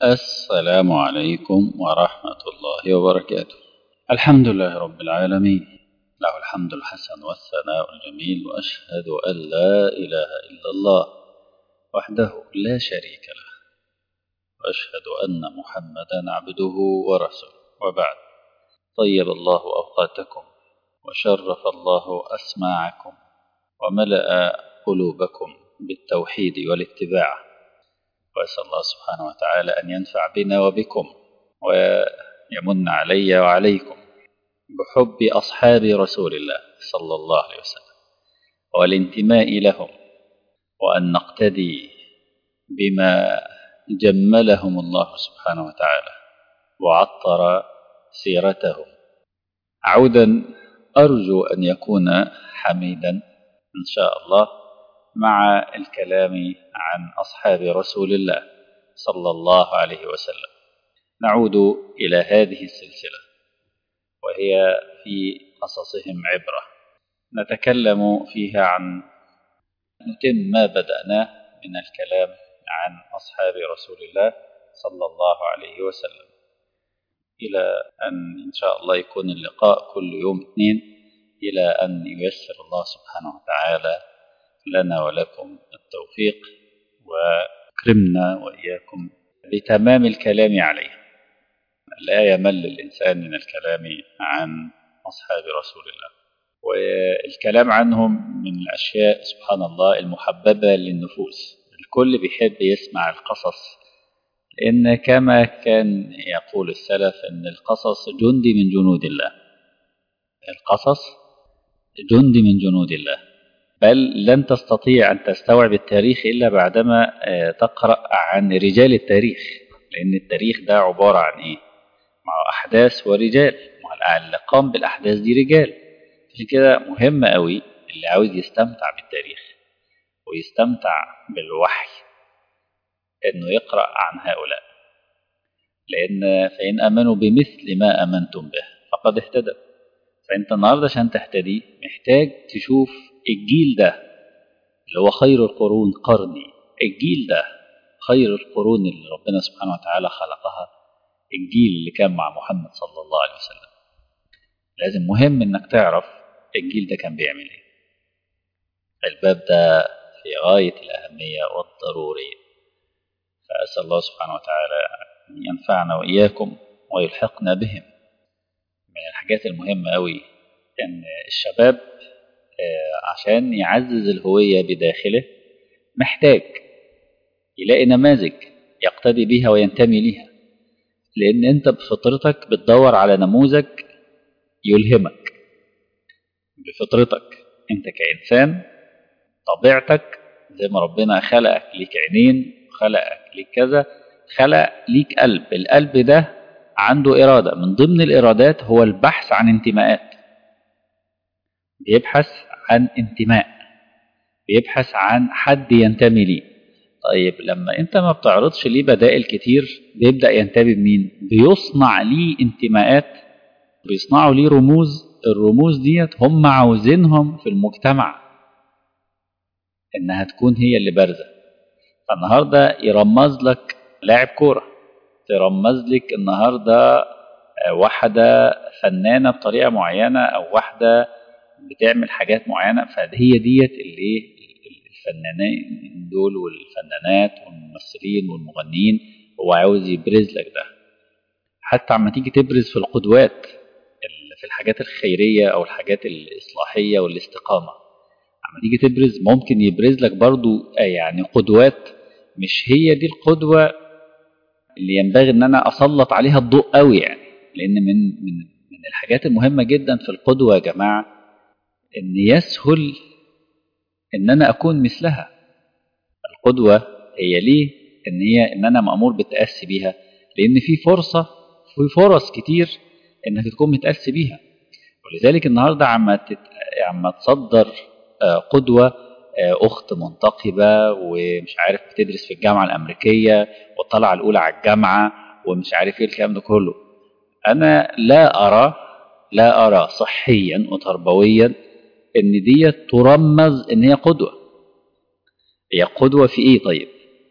السلام عليكم ورحمة الله وبركاته الحمد لله رب العالمين له الحمد الحسن والثناء الجميل وأشهد أن لا إله إلا الله وحده لا شريك له وأشهد أن محمدا عبده ورسوله وبعد طيب الله أوقاتكم وشرف الله أسماعكم وملأ قلوبكم بالتوحيد والاتباع وأسأل الله سبحانه وتعالى أن ينفع بنا وبكم ويمن علي وعليكم بحب أصحاب رسول الله صلى الله عليه وسلم والانتماء لهم وأن نقتدي بما جملهم الله سبحانه وتعالى وعطر سيرتهم عودا أرجو أن يكون حميدا إن شاء الله مع الكلام عن أصحاب رسول الله صلى الله عليه وسلم نعود إلى هذه السلسلة وهي في قصصهم عبرة نتكلم فيها عن نتم ما بدأناه من الكلام عن أصحاب رسول الله صلى الله عليه وسلم إلى أن إن شاء الله يكون اللقاء كل يوم اثنين إلى أن ييسر الله سبحانه وتعالى لنا ولكم التوفيق وكرمنا وإياكم بتمام الكلام عليه لا يمل الإنسان من الكلام عن أصحاب رسول الله والكلام عنهم من الأشياء سبحان الله المحببة للنفوس الكل بيحب يسمع القصص لأن كما كان يقول السلف أن القصص جندي من جنود الله القصص جندي من جنود الله بل لن تستطيع أن تستوعب التاريخ إلا بعدما تقرأ عن رجال التاريخ لأن التاريخ ده عبارة عن إيه؟ مع أحداث ورجال اللي قام بالأحداث دي رجال عشان كده مهم قوي اللي عاوز يستمتع بالتاريخ ويستمتع بالوحي إنه يقرأ عن هؤلاء لأن فإن آمنوا بمثل ما آمنتم به فقد اهتدوا فأنت النهاردة عشان تهتدي محتاج تشوف الجيل ده اللي هو خير القرون قرني الجيل ده خير القرون اللي ربنا سبحانه وتعالى خلقها الجيل اللي كان مع محمد صلى الله عليه وسلم لازم مهم انك تعرف الجيل ده كان بيعمل ايه الباب ده في غاية الأهمية والضرورية فأسأل الله سبحانه وتعالى أن ينفعنا وإياكم ويلحقنا بهم من الحاجات المهمة أوي أن الشباب عشان يعزز الهوية بداخله محتاج يلاقي نماذج يقتدي بها وينتمي ليها لأن أنت بفطرتك بتدور على نموذج يلهمك بفطرتك أنت كإنسان طبيعتك زي ما ربنا خلقك ليك عينين خلقك ليك كذا خلق ليك قلب القلب ده عنده إرادة من ضمن الإرادات هو البحث عن انتماءات بيبحث عن انتماء بيبحث عن حد ينتمي ليه طيب لما انت ما بتعرضش ليه بدائل كتير بيبدأ ينتمي بمين بيصنع ليه انتماءات بيصنعوا ليه رموز الرموز ديت هم عاوزينهم في المجتمع انها تكون هي اللي بارزة فالنهاردة يرمز لك لاعب كورة ترمز لك النهاردة واحدة فنانة بطريقة معينة أو واحدة بتعمل حاجات معينة فهي ديت اللي الفنانين دول والفنانات والممثلين والمغنيين هو عاوز يبرز لك ده حتى عما تيجي تبرز في القدوات في الحاجات الخيرية أو الحاجات الإصلاحية والاستقامة عما تيجي تبرز ممكن يبرز لك برضو يعني قدوات مش هي دي القدوة اللي ينبغي ان انا اسلط عليها الضوء قوي يعني لان من من من الحاجات المهمه جدا في القدوه يا جماعه ان يسهل ان انا اكون مثلها القدوه هي ليه ان هي ان انا مامور بالتاسي بيها لان في فرصه في فرص كتير انك تكون متاسي بيها ولذلك النهارده عما تت... عما تصدر قدوه اخت منتقبه ومش عارف بتدرس في الجامعه الامريكيه والطلعه الاولى على الجامعه ومش عارف ايه الكلام ده كله انا لا ارى لا ارى صحيا وتربويا ان دي ترمز ان هي قدوه هي قدوه في ايه طيب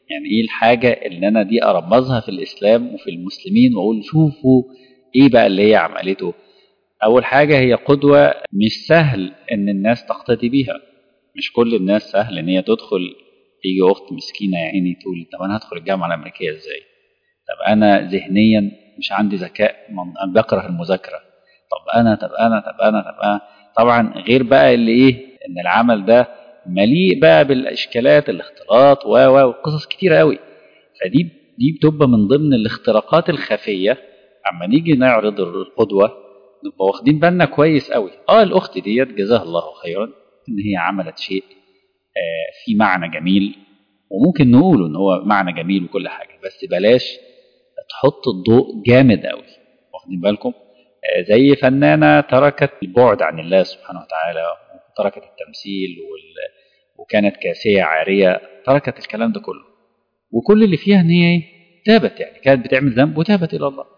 يعني ايه الحاجة اللي انا دي ارمزها في الاسلام وفي المسلمين واقول شوفوا ايه بقى اللي هي عملته اول حاجة هي قدوة مش سهل ان الناس تقتدي بيها مش كل الناس سهل ان هي تدخل تيجي اخت مسكينة يا عيني تقول طب انا هدخل الجامعة الامريكية ازاي طب انا ذهنيا مش عندي ذكاء انا بكره المذاكرة طب انا طب انا طب انا طب انا طبعا غير بقى اللي ايه ان العمل ده مليء بقى بالاشكالات الاختلاط و و وقصص كتيره قوي فدي دي بتبقى من ضمن الاختراقات الخفيه اما نيجي نعرض القدوه نبقى واخدين بالنا كويس قوي اه الاخت ديت جزاها الله خيرا ان هي عملت شيء آه في معنى جميل وممكن نقوله ان هو معنى جميل وكل حاجه بس بلاش تحط الضوء جامد قوي واخدين بالكم آه زي فنانه تركت البعد عن الله سبحانه وتعالى تركت التمثيل وال... وكانت كاسية عارية تركت الكلام ده كله وكل اللي فيها ان هي تابت يعني كانت بتعمل ذنب وتابت الى الله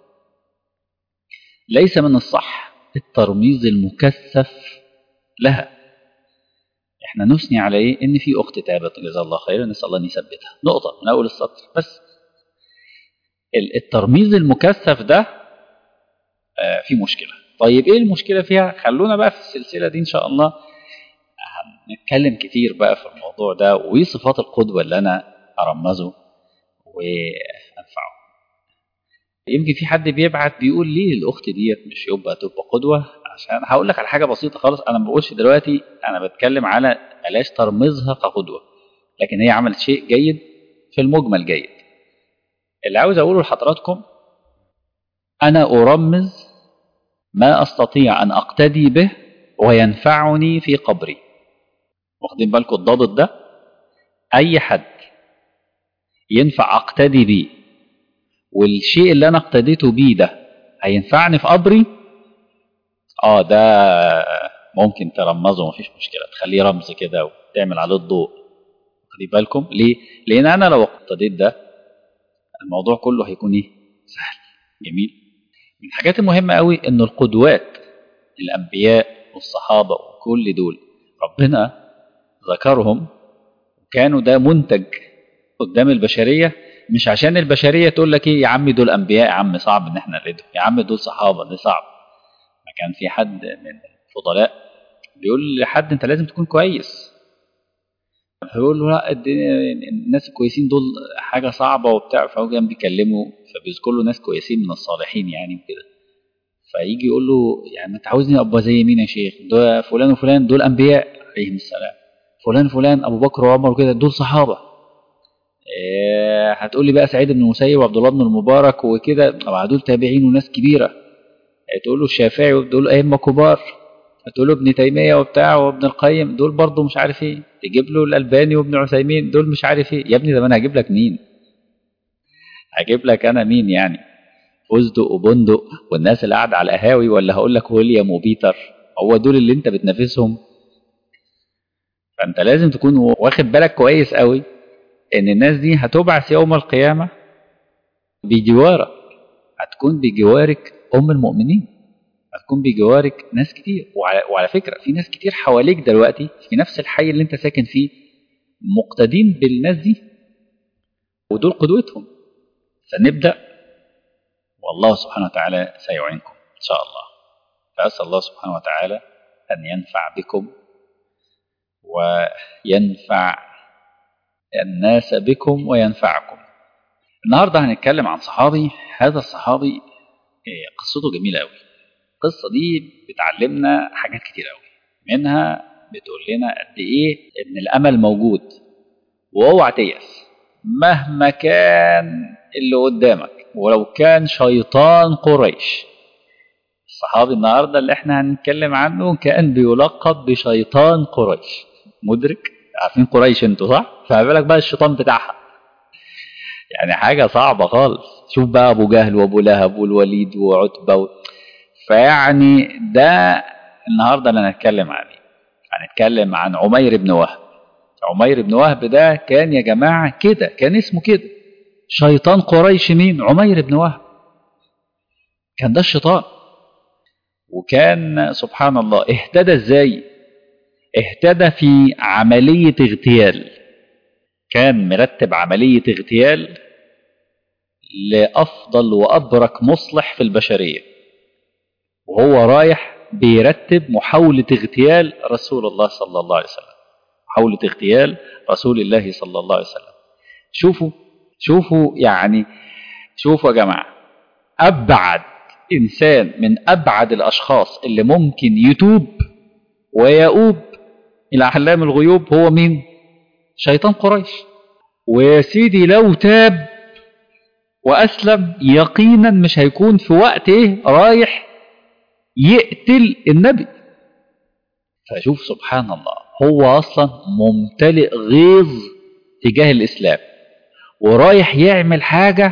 ليس من الصح الترميز المكثف لها احنا نثني على ايه ان في اخت تابت جزاها الله خيرا نسال الله ان يثبتها نقطه من اول السطر بس الترميز المكثف ده آه في مشكله طيب ايه المشكله فيها خلونا بقى في السلسله دي ان شاء الله نتكلم كتير بقى في الموضوع ده وايه صفات القدوه اللي انا ارمزه وانفعه يمكن في حد بيبعت بيقول ليه الاخت ديت مش يبقى تبقى قدوه عشان هقول لك على حاجه بسيطه خالص انا ما بقولش دلوقتي انا بتكلم على بلاش ترمزها كقدوه لكن هي عملت شيء جيد في المجمل جيد اللي عاوز اقوله لحضراتكم انا ارمز ما استطيع ان اقتدي به وينفعني في قبري واخدين بالكم الضابط ده اي حد ينفع اقتدي بيه والشيء اللي انا اقتديته بيه ده هينفعني في قبري اه ده ممكن ترمزه مفيش مشكله تخليه رمز كده وتعمل عليه الضوء واخدين بالكم ليه لان انا لو اقتديت ده الموضوع كله هيكون ايه سهل جميل من الحاجات المهمه قوي ان القدوات الانبياء والصحابه وكل دول ربنا ذكرهم وكانوا ده منتج قدام البشريه مش عشان البشريه تقول لك ايه يا عم دول انبياء يا عم صعب ان احنا نقلدهم يا عم دول صحابه ده صعب ما كان في حد من الفضلاء بيقول لحد انت لازم تكون كويس فيقول له لا الناس الكويسين دول حاجه صعبه وبتاع فهو كان بيكلمه فبيذكر له ناس كويسين من الصالحين يعني وكده فيجي يقول له يعني انت عاوزني ابقى زي مين يا شيخ ده فلان وفلان دول انبياء عليهم السلام فلان فلان ابو بكر وعمر وكده دول صحابه إيه هتقول لي بقى سعيد بن المسيب وعبد الله بن المبارك وكده طبعا دول تابعين وناس كبيره تقول له الشافعي ودول ائمه كبار هتقول له ابن تيميه وبتاع وابن القيم دول برضه مش عارف ايه تجيب له الالباني وابن عثيمين دول مش عارف ايه يا ابني ده انا هجيب لك مين هجيب لك انا مين يعني فستق وبندق والناس اللي قاعده على القهاوي ولا هقول لك ويليام وبيتر هو دول اللي انت بتنافسهم فانت لازم تكون واخد بالك كويس قوي ان الناس دي هتبعث يوم القيامه بجوارك هتكون بجوارك ام المؤمنين هتكون بجوارك ناس كتير وعلى, وعلى فكره في ناس كتير حواليك دلوقتي في نفس الحي اللي انت ساكن فيه مقتدين بالناس دي ودول قدوتهم فنبدا والله سبحانه وتعالى سيعينكم ان شاء الله فاسال الله سبحانه وتعالى ان ينفع بكم وينفع الناس بكم وينفعكم النهارده هنتكلم عن صحابي هذا الصحابي قصته جميله قوي القصه دي بتعلمنا حاجات كتير قوي منها بتقول لنا قد ايه ان الامل موجود واوعى تيأس مهما كان اللي قدامك ولو كان شيطان قريش الصحابي النهارده اللي احنا هنتكلم عنه كان بيلقب بشيطان قريش مدرك عارفين قريش انتوا صح فما بالك بقى الشيطان بتاعها يعني حاجه صعبه خالص شوف بقى ابو جهل وابو لهب والوليد وعتبه و... فيعني ده النهارده اللي هنتكلم عليه هنتكلم عن عمير بن وهب عمير بن وهب ده كان يا جماعه كده كان اسمه كده شيطان قريش مين عمير بن وهب كان ده الشيطان وكان سبحان الله اهتدى ازاي اهتدى في عملية اغتيال كان مرتب عملية اغتيال لأفضل وأبرك مصلح في البشرية وهو رايح بيرتب محاولة اغتيال رسول الله صلى الله عليه وسلم محاولة اغتيال رسول الله صلى الله عليه وسلم شوفوا شوفوا يعني شوفوا يا جماعة أبعد إنسان من أبعد الأشخاص اللي ممكن يتوب ويؤوب إلى أحلام الغيوب هو مين؟ شيطان قريش ويا سيدي لو تاب وأسلم يقينا مش هيكون في وقت إيه رايح يقتل النبي فشوف سبحان الله هو أصلا ممتلئ غيظ تجاه الإسلام ورايح يعمل حاجة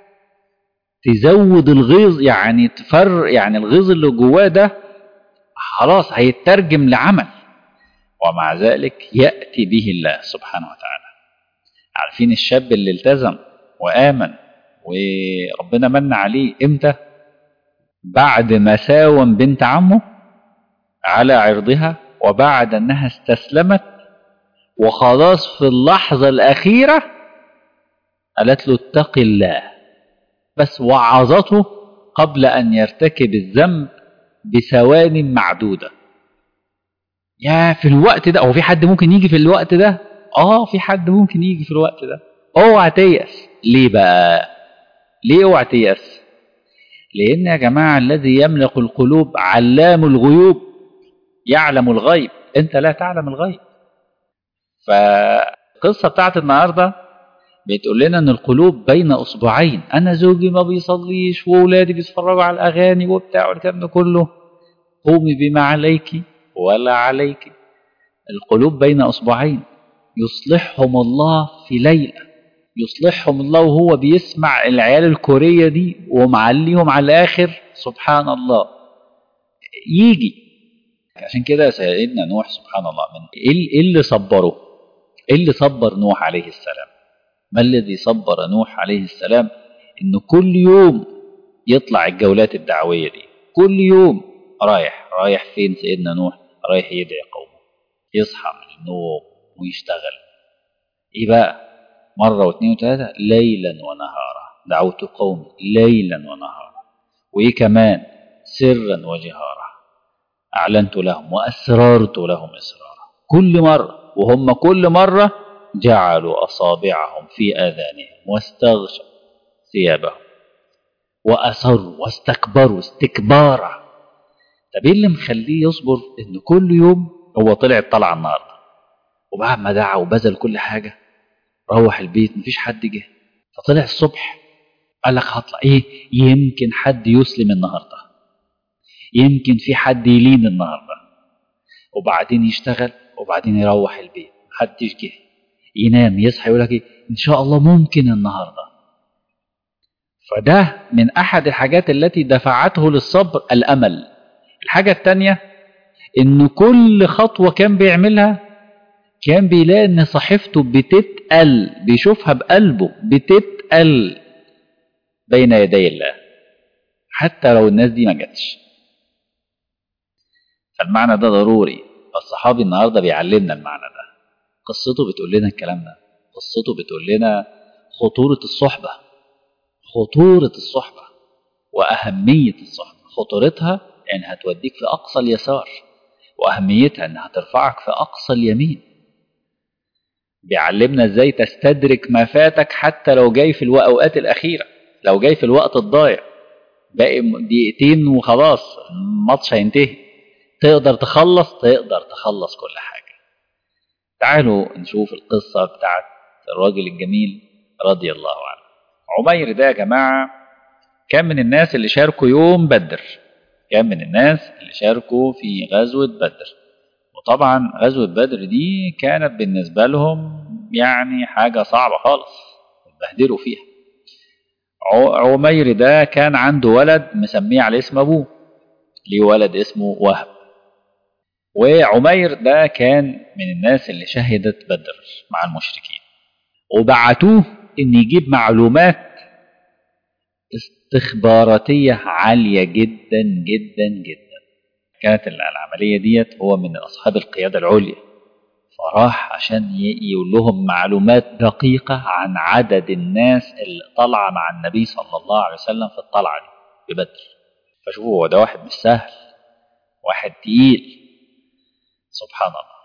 تزود الغيظ يعني تفر يعني الغيظ اللي جواه ده خلاص هيترجم لعمل ومع ذلك يأتي به الله سبحانه وتعالى عارفين الشاب اللي التزم وآمن وربنا من عليه امتى بعد ما ساوم بنت عمه على عرضها وبعد انها استسلمت وخلاص في اللحظة الأخيرة قالت له اتق الله بس وعظته قبل أن يرتكب الذنب بثوان معدودة يا في الوقت ده هو في حد ممكن يجي في الوقت ده اه في حد ممكن يجي في الوقت ده اوعى تيأس ليه بقى ليه اوعى تيأس لان يا جماعة الذي يملك القلوب علام الغيوب يعلم الغيب انت لا تعلم الغيب فالقصة بتاعت النهاردة بتقول لنا ان القلوب بين اصبعين انا زوجي ما بيصليش واولادي بيتفرجوا على الاغاني وبتاع والكلام ده كله قومي بما عليك ولا عليك القلوب بين اصبعين يصلحهم الله في ليله يصلحهم الله وهو بيسمع العيال الكوريه دي ومعليهم على الاخر سبحان الله يجي عشان كده سيدنا نوح سبحان الله من ايه اللي صبره ايه اللي صبر نوح عليه السلام ما الذي صبر نوح عليه السلام انه كل يوم يطلع الجولات الدعويه دي كل يوم رايح رايح فين سيدنا نوح رايح يدعي قومه يصحى من النوم ويشتغل ايه بقى مره واثنين وثلاثه ليلا ونهارا دعوت قومي ليلا ونهارا وايه كمان سرا وجهارا اعلنت لهم واسررت لهم اسرارا كل مره وهم كل مره جعلوا أصابعهم في آذانهم واستغشوا ثيابهم وأصروا واستكبروا استكبارا طب ايه اللي مخليه يصبر ان كل يوم هو طلع طلع النهارده وبعد ما دعا وبذل كل حاجه روح البيت مفيش حد جه فطلع الصبح قال لك هطلع ايه يمكن حد يسلم النهارده يمكن في حد يلين النهارده وبعدين يشتغل وبعدين يروح البيت محدش جه ينام يصحى يقول لك ايه ان شاء الله ممكن النهارده فده من احد الحاجات التي دفعته للصبر الامل الحاجه الثانيه ان كل خطوه كان بيعملها كان بيلاقي ان صحيفته بتتقل بيشوفها بقلبه بتتقل بين يدي الله حتى لو الناس دي ما جاتش فالمعنى ده ضروري الصحابي النهارده بيعلمنا المعنى ده قصته بتقول لنا الكلام ده قصته بتقول لنا خطورة الصحبة خطورة الصحبة وأهمية الصحبة خطورتها إنها هتوديك في أقصى اليسار وأهميتها إنها ترفعك في أقصى اليمين بيعلمنا إزاي تستدرك ما فاتك حتى لو جاي في الأوقات الأخيرة لو جاي في الوقت الضايع باقي دقيقتين وخلاص الماتش هينتهي تقدر تخلص تقدر تخلص كل حاجة تعالوا نشوف القصة بتاعت الراجل الجميل رضي الله عنه عمير ده يا جماعة كان من الناس اللي شاركوا يوم بدر كان من الناس اللي شاركوا في غزوة بدر وطبعا غزوة بدر دي كانت بالنسبة لهم يعني حاجة صعبة خالص اتبهدلوا فيها عمير ده كان عنده ولد مسميه على اسم أبوه ليه ولد اسمه وهب وعمير ده كان من الناس اللي شهدت بدر مع المشركين وبعتوه ان يجيب معلومات استخباراتية عالية جدا جدا جدا كانت العملية ديت هو من أصحاب القيادة العليا وراح عشان يقول لهم معلومات دقيقة عن عدد الناس اللي طالعة مع النبي صلى الله عليه وسلم في الطلعة دي في بدر فشوفوا هو ده واحد مش سهل واحد تقيل سبحان الله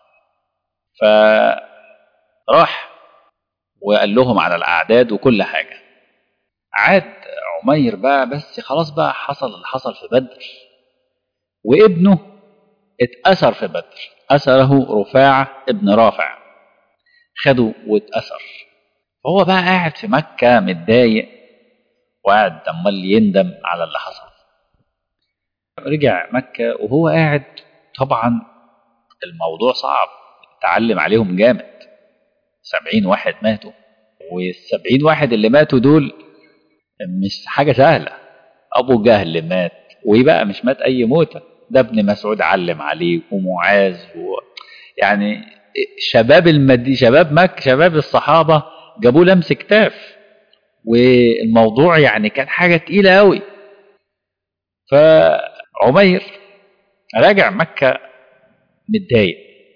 فراح وقال لهم على الأعداد وكل حاجة عاد عمير بقى بس خلاص بقى حصل اللي حصل في بدر وابنه اتأثر في بدر أثره رفاعة ابن رافع خده واتأثر فهو بقى قاعد في مكة متضايق وقاعد عمال يندم على اللي حصل رجع مكة وهو قاعد طبعا الموضوع صعب اتعلم عليهم جامد سبعين واحد ماتوا والسبعين واحد اللي ماتوا دول مش حاجة سهلة أبو جهل مات وإيه بقى مش مات أي موتة ده ابن مسعود علم عليه ومعاذ و... يعني شباب المدي شباب مكة شباب الصحابة جابوه لمس كتاف والموضوع يعني كان حاجة تقيلة أوي فعمير راجع مكة متضايق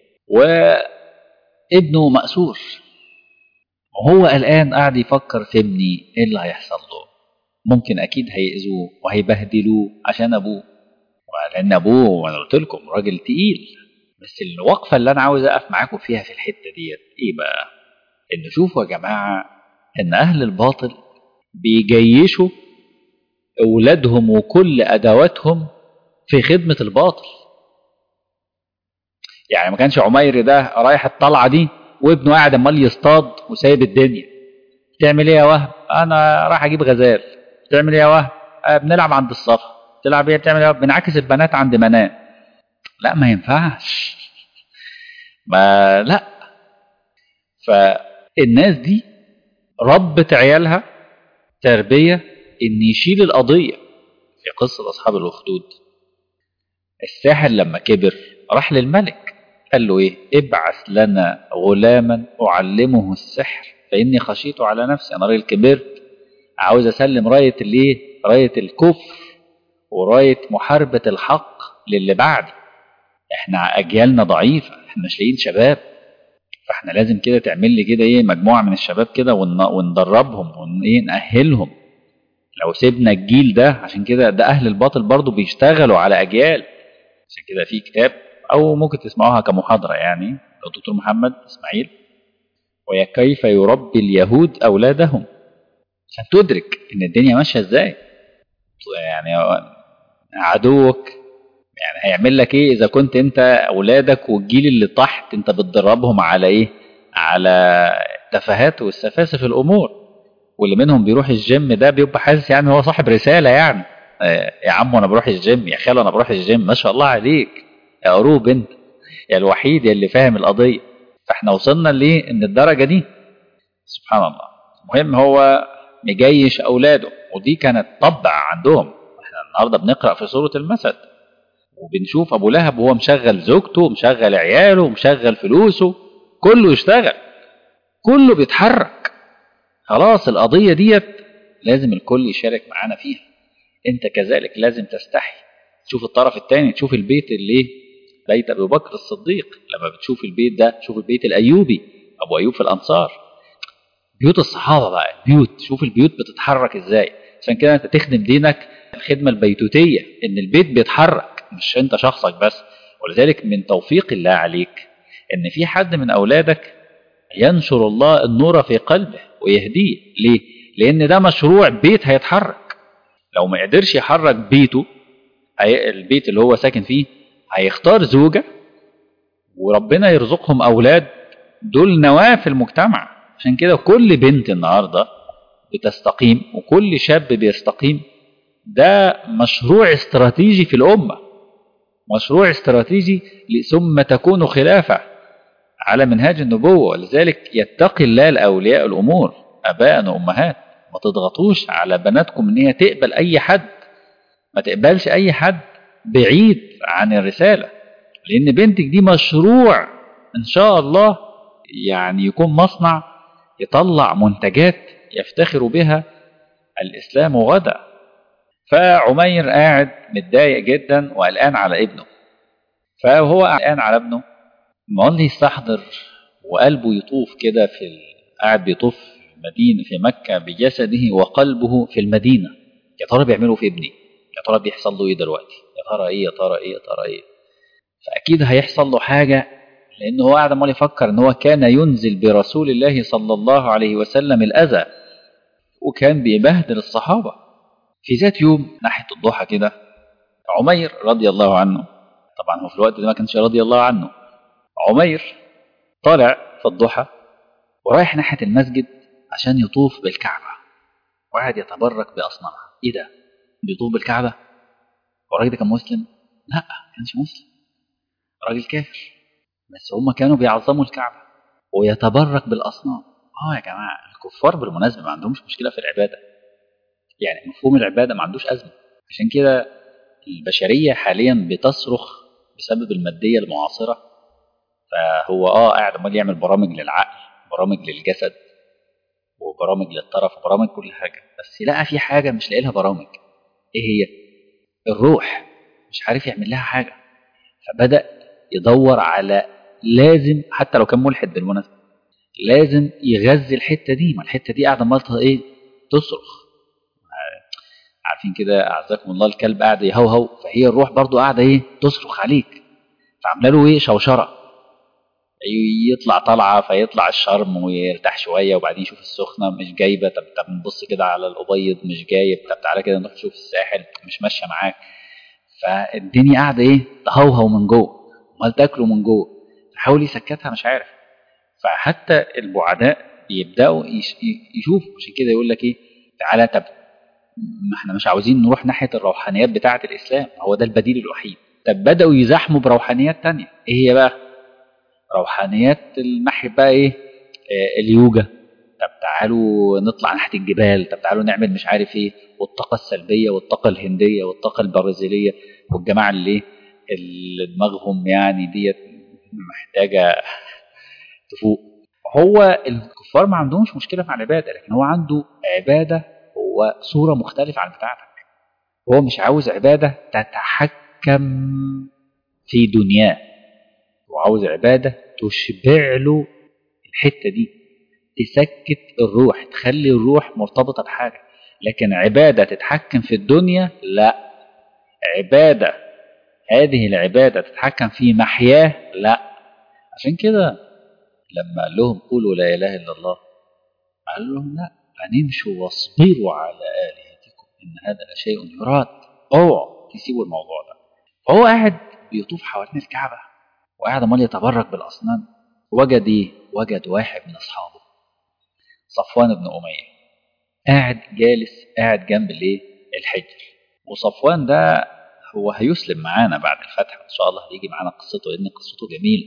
وابنه مأسور وهو الآن قاعد يفكر في ابني ايه اللي هيحصل له ممكن اكيد هيأذوه وهيبهدلوه عشان ابوه لان ابوه وانا قلت لكم راجل تقيل بس الوقفه اللي انا عاوز اقف معاكم فيها في الحته ديت ايه بقى ان شوفوا يا جماعه ان اهل الباطل بيجيشوا اولادهم وكل ادواتهم في خدمه الباطل يعني ما كانش عمير ده رايح الطلعه دي وابنه قاعد امال يصطاد وسايب الدنيا تعمل ايه يا وهب انا رايح اجيب غزال تعمل ايه يا وهب أه بنلعب عند الصفا تلعب ايه بتعمل ايه بنعكس البنات عند منام لا ما ينفعش ما لا فالناس دي ربت عيالها تربية ان يشيل القضية في قصة اصحاب الاخدود الساحر لما كبر راح للملك قال له ايه ابعث لنا غلاما اعلمه السحر فاني خشيت على نفسي انا راجل كبرت عاوز اسلم رايه الايه رايه الكفر ورايه محاربه الحق للي بعدي احنا اجيالنا ضعيفه احنا مش لاقيين شباب فاحنا لازم كده تعمل لي كده ايه مجموعه من الشباب كده وندربهم وايه ناهلهم لو سيبنا الجيل ده عشان كده ده اهل الباطل برضو بيشتغلوا على اجيال عشان كده في كتاب او ممكن تسمعوها كمحاضره يعني الدكتور محمد اسماعيل وهي كيف يربي اليهود اولادهم عشان تدرك ان الدنيا ماشيه ازاي يعني عدوك يعني هيعمل لك ايه اذا كنت انت اولادك والجيل اللي تحت انت بتدربهم على ايه على التفاهات والسفاسف الامور واللي منهم بيروح الجيم ده بيبقى حاسس يعني هو صاحب رساله يعني آه يا عم انا بروح الجيم يا خاله انا بروح الجيم ما شاء الله عليك يا قروب انت يا الوحيد اللي فاهم القضيه فاحنا وصلنا ليه ان الدرجه دي سبحان الله المهم هو مجيش اولاده ودي كانت طبع عندهم احنا النهارده بنقرا في سوره المسد وبنشوف ابو لهب وهو مشغل زوجته مشغل عياله مشغل فلوسه كله يشتغل كله بيتحرك خلاص القضيه ديت لازم الكل يشارك معانا فيها انت كذلك لازم تستحي تشوف الطرف الثاني تشوف البيت اللي بيت ابو بكر الصديق لما بتشوف البيت ده تشوف البيت الايوبي ابو ايوب في الانصار بيوت الصحابه بقى البيوت شوف البيوت بتتحرك ازاي عشان كده انت تخدم دينك الخدمه البيتوتيه ان البيت بيتحرك مش انت شخصك بس ولذلك من توفيق الله عليك ان في حد من اولادك ينشر الله النور في قلبه ويهديه ليه لان ده مشروع بيت هيتحرك لو ما قدرش يحرك بيته البيت اللي هو ساكن فيه هيختار زوجة وربنا يرزقهم أولاد دول نواة في المجتمع عشان كده كل بنت النهاردة بتستقيم وكل شاب بيستقيم ده مشروع استراتيجي في الأمة مشروع استراتيجي ثم تكون خلافة على منهاج النبوة ولذلك يتقي الله لأولياء الأمور أباء وأمهات ما تضغطوش على بناتكم إن هي تقبل أي حد ما تقبلش أي حد بعيد عن الرسالة لأن بنتك دي مشروع إن شاء الله يعني يكون مصنع يطلع منتجات يفتخر بها الإسلام غدا فعمير قاعد متضايق جدا وقلقان على ابنه فهو قلقان على ابنه ما اللي يستحضر وقلبه يطوف كده في ال... قاعد بيطوف في المدينة في مكة بجسده وقلبه في المدينة يا ترى بيعملوا في ابني يا ترى بيحصل له ايه دلوقتي يا ترى ايه يا ترى ايه يا ترى ايه فاكيد هيحصل له حاجة لان هو قاعد عمال يفكر ان هو كان ينزل برسول الله صلى الله عليه وسلم الاذى وكان بيبهدل الصحابة في ذات يوم ناحية الضحى كده عمير رضي الله عنه طبعا هو في الوقت ده ما كانش رضي الله عنه عمير طالع في الضحى ورايح ناحية المسجد عشان يطوف بالكعبة وقاعد يتبرك بأصنامها إيه ده؟ بيطوف بالكعبة؟ هو الراجل ده كان مسلم؟ لا ما كانش مسلم راجل كافر بس هم كانوا بيعظموا الكعبة ويتبرك بالأصنام اه يا جماعة الكفار بالمناسبة ما عندهمش مشكلة في العبادة يعني مفهوم العبادة ما عندوش أزمة عشان كده البشرية حاليا بتصرخ بسبب المادية المعاصرة فهو اه قاعد عمال يعمل برامج للعقل برامج للجسد وبرامج للطرف وبرامج كل حاجة بس لقى في حاجة مش لاقي لها برامج ايه هي الروح مش عارف يعمل لها حاجة فبدأ يدور على لازم حتى لو كان ملحد بالمناسبة لازم يغذي الحتة دي ما الحتة دي قاعدة مالتها ايه تصرخ عارفين كده اعزكم الله الكلب قاعد يهوهو فهي الروح برضو قاعدة ايه تصرخ عليك فعامله له ايه شوشره يطلع طلعه فيطلع الشرم ويرتاح شويه وبعدين يشوف السخنه مش جايبه طب طب نبص كده على الابيض مش جايب طب تعالى كده نروح نشوف الساحل مش ماشيه معاك فالدنيا قاعده ايه تهوهو من جوه امال تاكله من جوه حاول يسكتها مش عارف فحتى البعداء بيبداوا يشوفوا عشان كده يقول لك ايه تعالى طب ما احنا مش عاوزين نروح ناحيه الروحانيات بتاعه الاسلام هو ده البديل الوحيد طب بداوا يزاحموا بروحانيات تانية ايه هي بقى روحانيات الناحيه بقى ايه آه اليوجا طب تعالوا نطلع ناحيه الجبال طب تعالوا نعمل مش عارف ايه والطاقه السلبيه والطاقه الهنديه والطاقه البرازيليه والجماعه اللي اللي دماغهم يعني ديت محتاجه تفوق هو الكفار ما عندهمش مشكله مع العباده لكن هو عنده عباده هو صوره مختلفه عن بتاعتك هو مش عاوز عباده تتحكم في دنياه وعاوز عبادة تشبع له الحتة دي تسكت الروح تخلي الروح مرتبطة بحاجة لكن عبادة تتحكم في الدنيا لا عبادة هذه العبادة تتحكم في محياه لا عشان كده لما قال لهم قولوا لا إله إلا الله قال لهم لا فنمشوا واصبروا على آلهتكم إن هذا لشيء يراد اوعوا تسيبوا الموضوع ده فهو قاعد بيطوف حوالين الكعبة وقاعد عمال يتبرك بالأصنام وجد إيه؟ وجد واحد من أصحابه صفوان بن أمية قاعد جالس قاعد جنب الإيه؟ الحجر وصفوان ده هو هيسلم معانا بعد الفتح إن شاء الله هيجي معانا قصته لأن قصته جميلة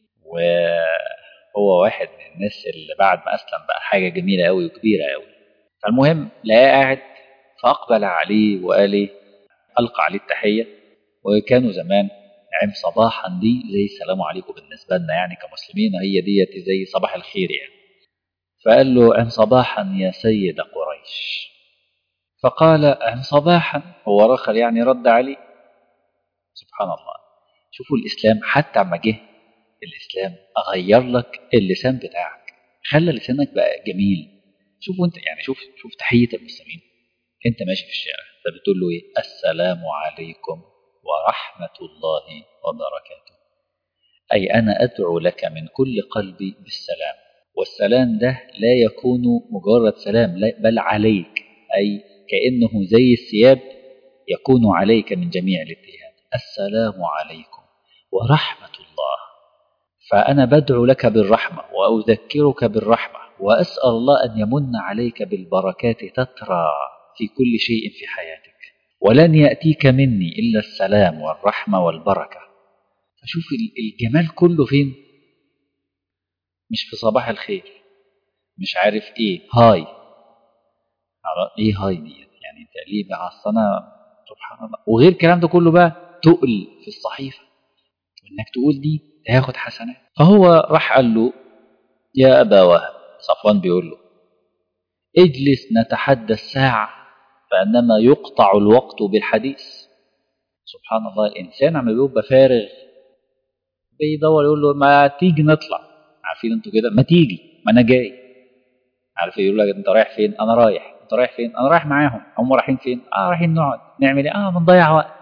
وهو واحد من الناس اللي بعد ما أسلم بقى حاجة جميلة أوي وكبيرة أوي فالمهم لقاه قاعد فأقبل عليه وقال إيه؟ ألقى عليه التحية وكانوا زمان عم صباحا دي زي السلام عليكم بالنسبة لنا يعني كمسلمين هي ديت زي صباح الخير يعني فقال له عم صباحا يا سيد قريش فقال عم صباحا هو رخل يعني رد عليه سبحان الله شوفوا الإسلام حتى عما جه الإسلام أغير لك اللسان بتاعك خلى لسانك بقى جميل شوفوا انت يعني شوف شوف تحية المسلمين انت ماشي في الشارع فبتقول له ايه السلام عليكم ورحمة الله وبركاته أي أنا أدعو لك من كل قلبي بالسلام والسلام ده لا يكون مجرد سلام بل عليك أي كأنه زي الثياب يكون عليك من جميع الاتهام السلام عليكم ورحمة الله فأنا بدعو لك بالرحمة وأذكرك بالرحمة وأسأل الله أن يمن عليك بالبركات تترى في كل شيء في حياتك ولن يأتيك مني إلا السلام والرحمة والبركة فشوف الجمال كله فين مش في صباح الخير مش عارف ايه هاي ايه هاي دي يعني انت ليه بقى انا سبحان الله وغير الكلام ده كله بقى تقل في الصحيفة وانك تقول دي تاخد حسنات فهو راح قال له يا أبا وهب صفوان بيقول له اجلس نتحدث ساعة فإنما يقطع الوقت بالحديث سبحان الله الإنسان عم بيبقى فارغ بيدور يقول له ما تيجي نطلع عارفين انتوا كده ما تيجي ما انا جاي عارف يقول لك انت رايح فين انا رايح انت رايح فين انا رايح معاهم هم رايحين فين اه رايحين نقعد نعمل ايه اه بنضيع وقت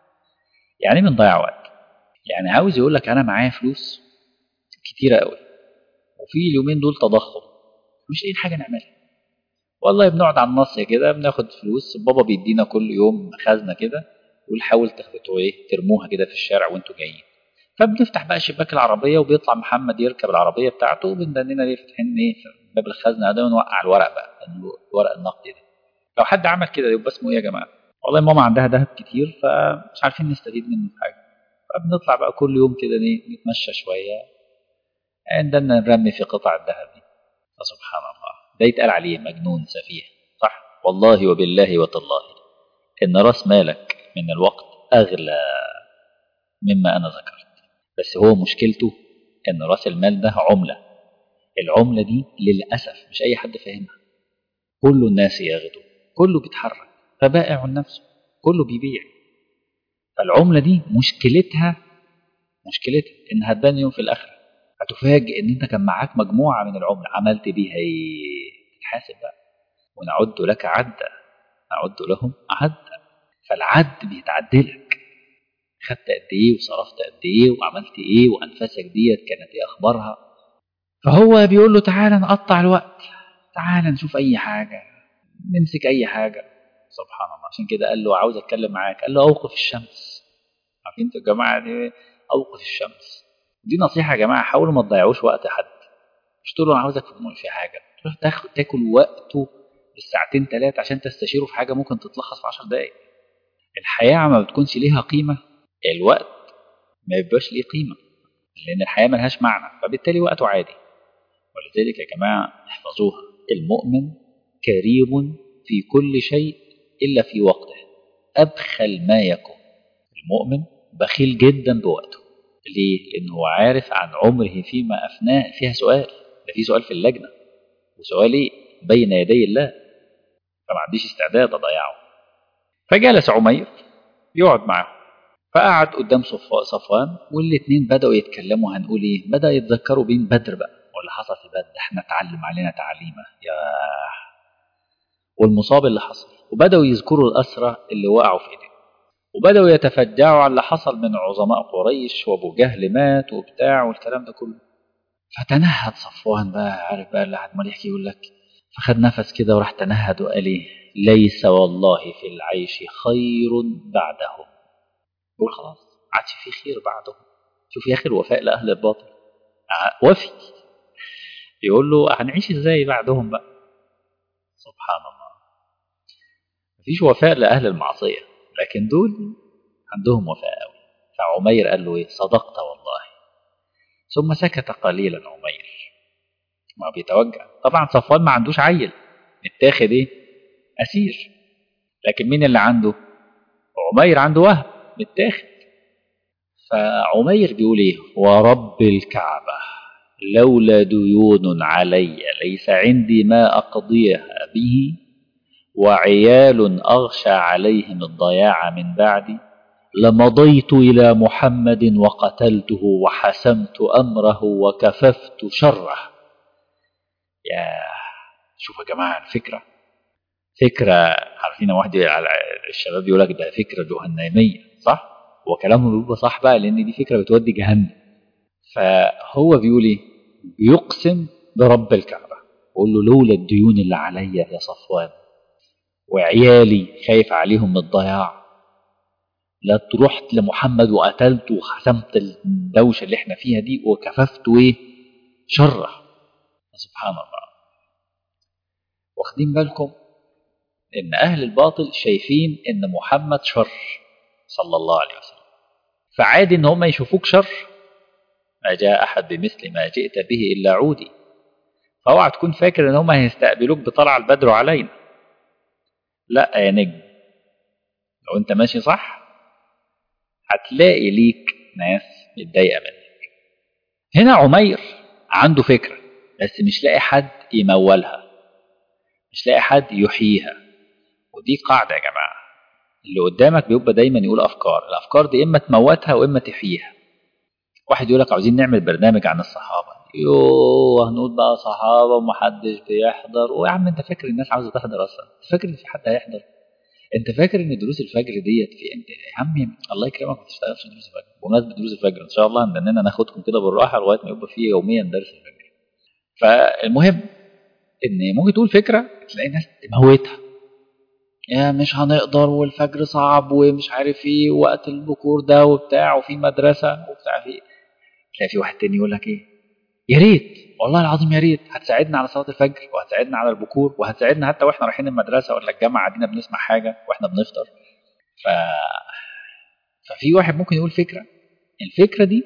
يعني ايه بنضيع وقت يعني عاوز يقول لك انا معايا فلوس كتيره قوي وفي اليومين دول تضخم مش لاقيين حاجه نعملها والله بنقعد على النص كده بناخد فلوس بابا بيدينا كل يوم خزنه كده ويقول حاول تخبطوا ايه ترموها كده في الشارع وانتوا جايين فبنفتح بقى شباك العربيه وبيطلع محمد يركب العربيه بتاعته وبندننا ليه فاتحين ايه في باب الخزنه ده ونوقع الورق بقى الورق النقدي ده لو حد عمل كده يبقى اسمه ايه يا جماعه والله ماما عندها ذهب كتير فمش عارفين نستفيد منه في حاجه فبنطلع بقى كل يوم كده نتمشى شويه عندنا نرمي في قطع الذهب دي فسبحان الله ده يتقال عليه مجنون سفيه صح والله وبالله وتالله ان راس مالك من الوقت اغلى مما انا ذكرت بس هو مشكلته ان راس المال ده عمله العمله دي للاسف مش اي حد فاهمها كل الناس يغدو كله بيتحرك فبائع نفسه كله بيبيع فالعمله دي مشكلتها مشكلتها انها تبان يوم في الاخره هتفاجئ ان انت كان معاك مجموعه من العمله عملت بيها ايه تتحاسب بقى ونعد لك عدا نعد لهم عدا فالعد بيتعدلك خدت قد ايه وصرفت قد ايه وعملت ايه وانفاسك ديت كانت ايه اخبارها فهو بيقول له تعالى نقطع الوقت تعالى نشوف اي حاجه نمسك اي حاجه سبحان الله عشان كده قال له عاوز اتكلم معاك قال له اوقف الشمس عارفين انتوا يا جماعه دي اوقف الشمس دي نصيحه يا جماعه حاولوا ما تضيعوش وقت حد مش تقول له انا عاوزك في حاجه تروح تاخد تاكل وقته بالساعتين ثلاثه عشان تستشيره في حاجه ممكن تتلخص في 10 دقائق الحياه ما بتكونش ليها قيمه الوقت ما يبقاش ليه قيمه لان الحياه ملهاش معنى فبالتالي وقته عادي ولذلك يا جماعه احفظوها المؤمن كريم في كل شيء الا في وقته ابخل ما يكون المؤمن بخيل جدا بوقته ليه؟ لأنه هو عارف عن عمره فيما أفناه فيها سؤال ده في سؤال في اللجنة وسؤال إيه؟ بين يدي الله فما عنديش استعداد أضيعه فجلس عمير يقعد معه فقعد قدام صفوان والاثنين بدأوا يتكلموا هنقول إيه؟ بدأ يتذكروا بين بدر بقى واللي حصل في بدر احنا اتعلم علينا تعليمة يا والمصاب اللي حصل وبدأوا يذكروا الأسرى اللي وقعوا في إيديهم وبدأوا يتفجعوا على اللي حصل من عظماء قريش وابو جهل مات وبتاع والكلام ده كله فتنهد صفوان بقى عارف بقى اللي عمال يحكي يقول لك فخد نفس كده وراح تنهد وقال ايه ليس والله في العيش خير بعدهم يقول خلاص عادش في خير بعدهم شوف يا اخي الوفاء لاهل الباطل وفي يقول له هنعيش ازاي بعدهم بقى سبحان الله مفيش وفاء لاهل المعصيه لكن دول عندهم وفاء قوي فعمير قال له ايه صدقت والله ثم سكت قليلا عمير ما بيتوجع طبعا صفوان ما عندوش عيل متاخد ايه اسير لكن مين اللي عنده عمير عنده وهم متاخد فعمير بيقول ايه ورب الكعبه لولا ديون علي ليس عندي ما اقضيها به وعيال أغشى عليهم الضياع من بعدي لمضيت إلى محمد وقتلته وحسمت أمره وكففت شره يا شوفوا يا جماعة الفكرة فكرة عارفين واحد الشباب يقول لك ده فكرة جهنمية صح؟ هو كلامه بيبقى صح بقى لأن دي فكرة بتودي جهنم فهو بيقول إيه؟ بيقسم برب الكعبة بيقول له لولا الديون اللي عليا يا صفوان وعيالي خايف عليهم من الضياع لا رحت لمحمد وقتلته وحسمت الدوشه اللي احنا فيها دي وكففت ايه شره سبحان الله واخدين بالكم ان اهل الباطل شايفين ان محمد شر صلى الله عليه وسلم فعادي ان هم يشوفوك شر ما جاء احد بمثل ما جئت به الا عودي فاوعى تكون فاكر ان هم هيستقبلوك بطلع البدر علينا لا يا نجم لو انت ماشي صح هتلاقي ليك ناس متضايقه منك هنا عمير عنده فكره بس مش لاقي حد يمولها مش لاقي حد يحييها ودي قاعده يا جماعه اللي قدامك بيبقى دايما يقول افكار الافكار دي اما تموتها واما تحييها واحد يقول لك عاوزين نعمل برنامج عن الصحابه يوه هنقول بقى صحابة ومحدش بيحضر ويا عم انت فاكر الناس عاوزة تحضر اصلا انت فاكر ان في حد هيحضر انت فاكر ان دروس الفجر ديت في انت يا عمي الله يكرمك ما تشتغلش دروس الفجر بمناسبة دروس الفجر ان شاء الله عندنا ناخدكم كده بالراحة لغاية ما يبقى فيه يوميا درس الفجر فالمهم ان ممكن تقول فكرة تلاقي ناس تموتها يا مش هنقدر والفجر صعب ومش عارف ايه وقت البكور ده وبتاع وفي مدرسة وبتاع في تلاقي في واحد تاني يقول لك ايه يا ريت والله العظيم يا ريت هتساعدنا على صلاة الفجر وهتساعدنا على البكور وهتساعدنا حتى واحنا رايحين المدرسة ولا الجامعة قاعدين بنسمع حاجة واحنا بنفطر ف... ففي واحد ممكن يقول فكرة الفكرة دي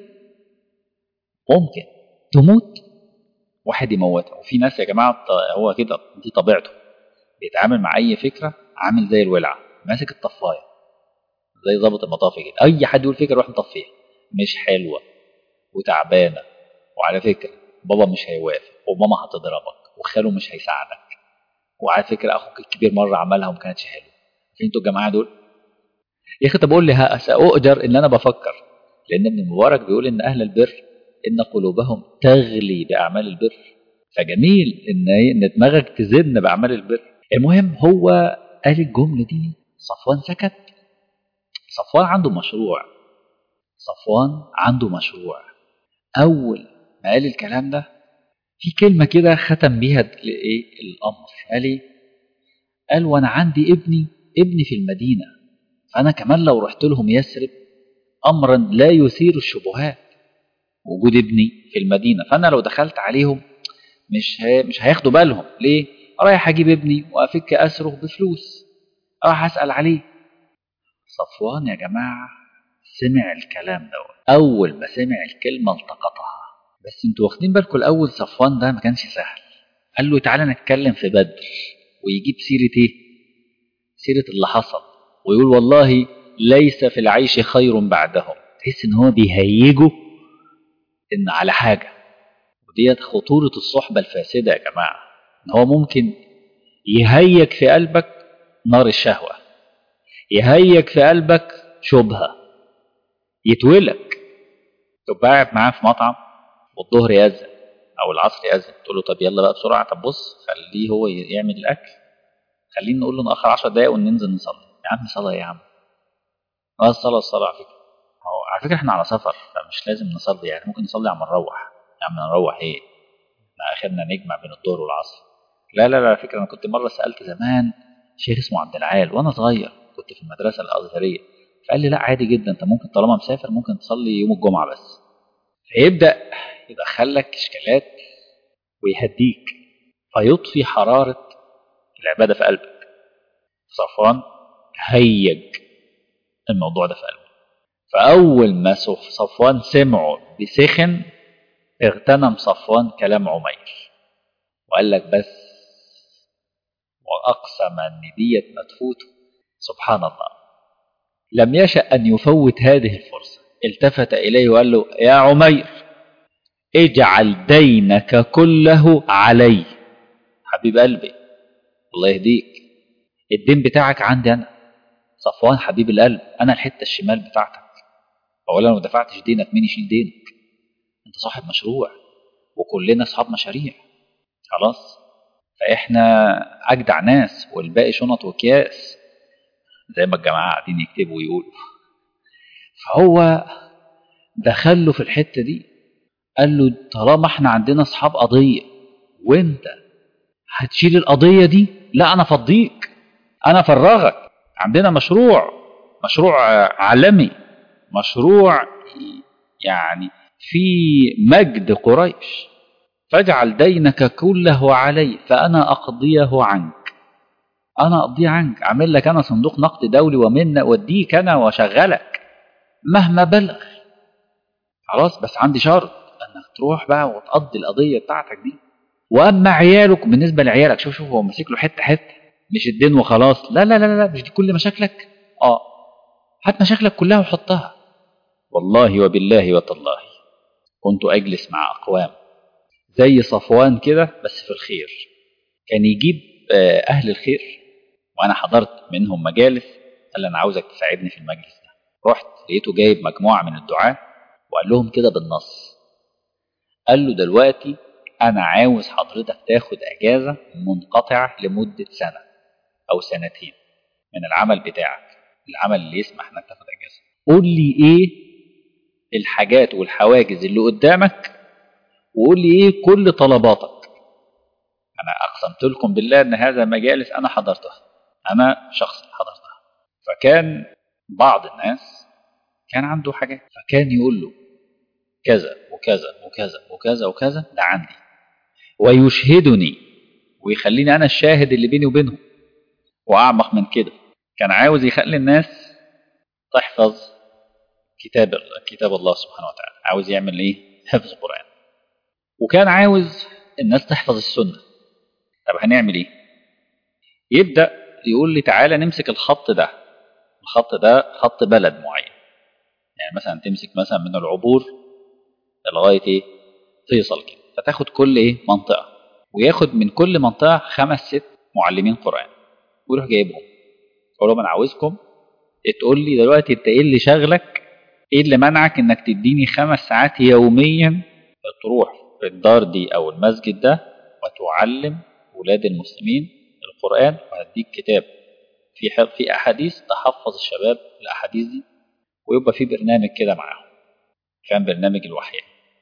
ممكن تموت واحد يموتها وفي ناس يا جماعة هو كده دي طبيعته بيتعامل مع أي فكرة عامل زي الولعة ماسك الطفاية زي ضابط المطافي كده أي حد يقول فكرة روح مطفيها مش حلوة وتعبانة وعلى فكرة بابا مش هيوافق وماما هتضربك وخاله مش هيساعدك وعلى فكرة أخوك الكبير مرة عملها وما كانتش حلوة انتوا الجماعة دول يا أخي طب قول لي سأؤجر إن أنا بفكر لأن ابن المبارك بيقول إن أهل البر إن قلوبهم تغلي بأعمال البر فجميل إن إن دماغك تزن بأعمال البر المهم هو قال الجملة دي صفوان سكت صفوان عنده مشروع صفوان عنده مشروع أول ما قال الكلام ده في كلمة كده ختم بيها الايه الأمر قال ايه قال وأنا عندي ابني ابني في المدينة فأنا كمان لو رحت لهم يثرب أمرا لا يثير الشبهات وجود ابني في المدينة فأنا لو دخلت عليهم مش ها مش هياخدوا بالهم ليه رايح أجيب ابني وأفك أسره بفلوس راح أسأل عليه صفوان يا جماعة سمع الكلام ده أول ما سمع الكلمة التقطها بس انتوا واخدين بالكم الأول صفوان ده ما كانش سهل قال له تعالى نتكلم في بدر ويجيب سيرة ايه سيرة اللي حصل ويقول والله ليس في العيش خير بعدهم تحس ان هو بيهيجه ان على حاجة وديت خطورة الصحبة الفاسدة يا جماعة ان هو ممكن يهيج في قلبك نار الشهوة يهيج في قلبك شبهة يتولك تبقى قاعد معاه في مطعم والظهر يأذن أو العصر يأذن تقول له طب يلا بقى بسرعة طب بص خليه هو يعمل الأكل خلينا نقول له نأخر 10 دقايق وننزل نصلي يا عم صلاة يا عم اه الصلاة الصلاة على فكرة هو على فكرة احنا على سفر فمش لازم نصلي يعني ممكن نصلي عم نروح يا عم نروح ايه احنا آخرنا نجمع بين الظهر والعصر لا لا لا على فكرة أنا كنت مرة سألت زمان شيخ اسمه عبد العال وأنا صغير كنت في المدرسة الأزهرية فقال لي لا عادي جدا أنت ممكن طالما مسافر ممكن تصلي يوم الجمعة بس فيبدأ يدخلك إشكالات ويهديك فيطفي حرارة العبادة في قلبك صفوان هيج الموضوع ده في قلبه فأول ما صفوان سمعه بسخن اغتنم صفوان كلام عمير وقال لك بس وأقسم أن ديت مدفوته سبحان الله لم يشأ أن يفوت هذه الفرصة التفت إليه وقال له يا عمير اجعل دينك كله علي حبيب قلبي الله يهديك الدين بتاعك عندي أنا صفوان حبيب القلب أنا الحتة الشمال بتاعتك أولا لو ما دفعتش دينك مين يشيل دينك أنت صاحب مشروع وكلنا أصحاب مشاريع خلاص فإحنا أجدع ناس والباقي شنط وأكياس زي ما الجماعة قاعدين يكتبوا ويقولوا فهو دخله في الحتة دي قال له طالما احنا عندنا اصحاب قضية وانت هتشيل القضية دي لا انا فضيك انا فرغك عندنا مشروع مشروع عالمي مشروع يعني في مجد قريش فاجعل دينك كله علي فأنا أقضيه عنك أنا أقضيه عنك أعمل لك أنا صندوق نقد دولي ومن أوديك أنا وأشغلك مهما بلغ خلاص بس عندي شرط انك تروح بقى وتقضي القضيه بتاعتك دي واما عيالك بالنسبه لعيالك شوف شوف هو ماسك له حته حته مش الدين وخلاص لا لا لا لا مش دي كل مشاكلك اه هات مشاكلك كلها وحطها والله وبالله وتالله كنت اجلس مع اقوام زي صفوان كده بس في الخير كان يجيب اهل الخير وانا حضرت منهم مجالس قال لي انا عاوزك تساعدني في المجلس ده رحت لقيته جايب مجموعه من الدعاه وقال لهم كده بالنص قال له دلوقتي انا عاوز حضرتك تاخد اجازه منقطعه لمده سنه او سنتين من العمل بتاعك العمل اللي يسمح انك تاخد اجازه قول لي ايه الحاجات والحواجز اللي قدامك وقول لي ايه كل طلباتك انا اقسمت لكم بالله ان هذا مجالس انا حضرتها انا شخص حضرتها فكان بعض الناس كان عنده حاجات فكان يقول له كذا وكذا وكذا وكذا وكذا ده عندي ويشهدني ويخليني انا الشاهد اللي بيني وبينهم واعمق من كده كان عاوز يخلي الناس تحفظ كتاب كتاب الله سبحانه وتعالى عاوز يعمل ايه حفظ قران وكان عاوز الناس تحفظ السنه طب هنعمل ايه يبدا يقول لي تعالى نمسك الخط ده الخط ده خط بلد معين يعني مثلا تمسك مثلا من العبور لغايه ايه فيصل كده فتاخد كل ايه منطقه وياخد من كل منطقه خمس ست معلمين قران ويروح جايبهم يقول لهم انا عاوزكم تقول لي دلوقتي انت ايه اللي شغلك ايه اللي منعك انك تديني خمس ساعات يوميا تروح في الدار دي او المسجد ده وتعلم ولاد المسلمين القران وهديك كتاب في في احاديث تحفظ الشباب الاحاديث دي ويبقى في برنامج كده معاهم كان برنامج الوحي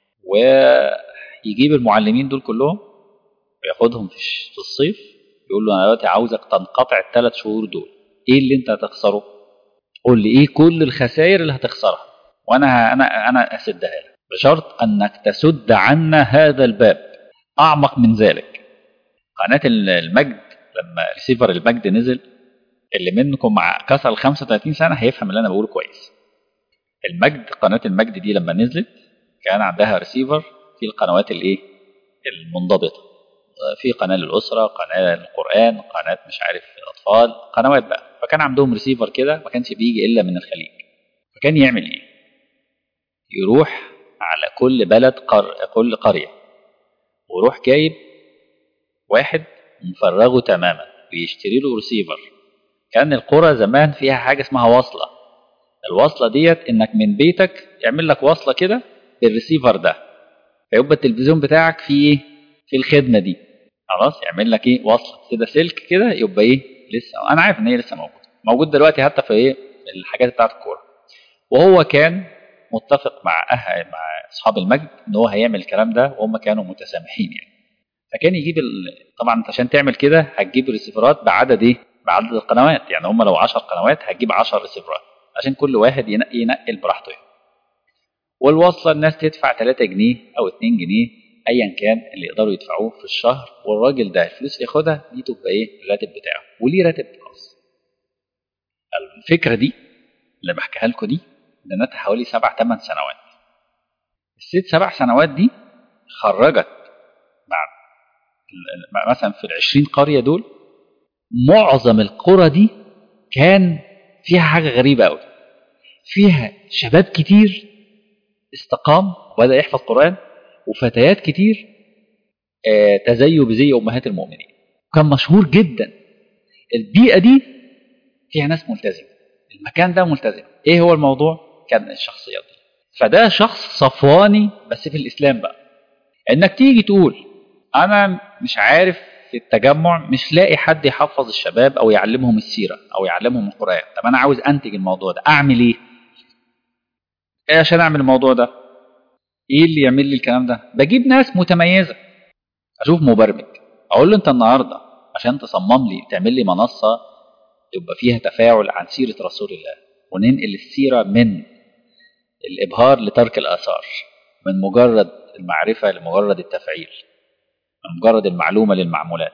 ويجيب المعلمين دول كلهم وياخدهم في الصيف يقول له انا دلوقتي عاوزك تنقطع الثلاث شهور دول ايه اللي انت هتخسره قول لي ايه كل الخسائر اللي هتخسرها وانا انا انا اسدها لك بشرط انك تسد عنا هذا الباب اعمق من ذلك قناه المجد لما ريسيفر المجد نزل اللي منكم مع كسر 35 سنه هيفهم اللي انا بقوله كويس المجد قناه المجد دي لما نزلت كان عندها ريسيفر في القنوات الايه المنضبطه في قناه للاسره قناه للقران قناه مش عارف الاطفال قنوات بقى فكان عندهم ريسيفر كده ما كانش بيجي الا من الخليج فكان يعمل ايه يروح على كل بلد قر... كل قريه ويروح جايب واحد مفرغه تماما ويشتري له ريسيفر كان القرى زمان فيها حاجه اسمها وصله الوصله ديت انك من بيتك يعمل لك وصله كده بالريسيفر ده فيبقى التلفزيون بتاعك فيه ايه في الخدمه دي خلاص يعمل لك ايه وصله كده سلك كده يبقى ايه لسه انا عارف ان هي لسه موجوده موجود دلوقتي حتى في ايه الحاجات بتاعت الكوره وهو كان متفق مع أه... مع اصحاب المجد ان هو هيعمل الكلام ده وهم كانوا متسامحين يعني فكان يجيب ال... طبعا انت عشان تعمل كده هتجيب ريسيفرات بعدد ايه بعدد القنوات يعني هم لو 10 قنوات هتجيب 10 ريسيفرات عشان كل واحد ينقي ينقل براحته يعني. والوصله الناس تدفع 3 جنيه او 2 جنيه ايا كان اللي يقدروا يدفعوه في الشهر والراجل ده الفلوس اللي ياخدها دي تبقى ايه الراتب بتاعه وليه راتب خاص الفكره دي اللي بحكيها لكم دي بنتها حوالي سبع ثمان سنوات الست سبع سنوات دي خرجت بعد مثلا في العشرين قرية دول معظم القرى دي كان فيها حاجة غريبة أوي فيها شباب كتير استقام وبدأ يحفظ قرآن وفتيات كتير آه تزيوا بزي أمهات المؤمنين كان مشهور جدا البيئة دي فيها ناس ملتزمة المكان ده ملتزم ايه هو الموضوع كان الشخصيات دي فده شخص صفواني بس في الإسلام بقى انك تيجي تقول انا مش عارف في التجمع مش لاقي حد يحفظ الشباب او يعلمهم السيره او يعلمهم القران طب انا عاوز انتج الموضوع ده اعمل ايه ايه عشان اعمل الموضوع ده ايه اللي يعمل لي الكلام ده بجيب ناس متميزه اشوف مبرمج اقول له انت النهارده عشان تصمم لي تعمل لي منصه يبقى فيها تفاعل عن سيره رسول الله وننقل السيره من الابهار لترك الاثار من مجرد المعرفه لمجرد التفعيل من مجرد المعلومه للمعمولات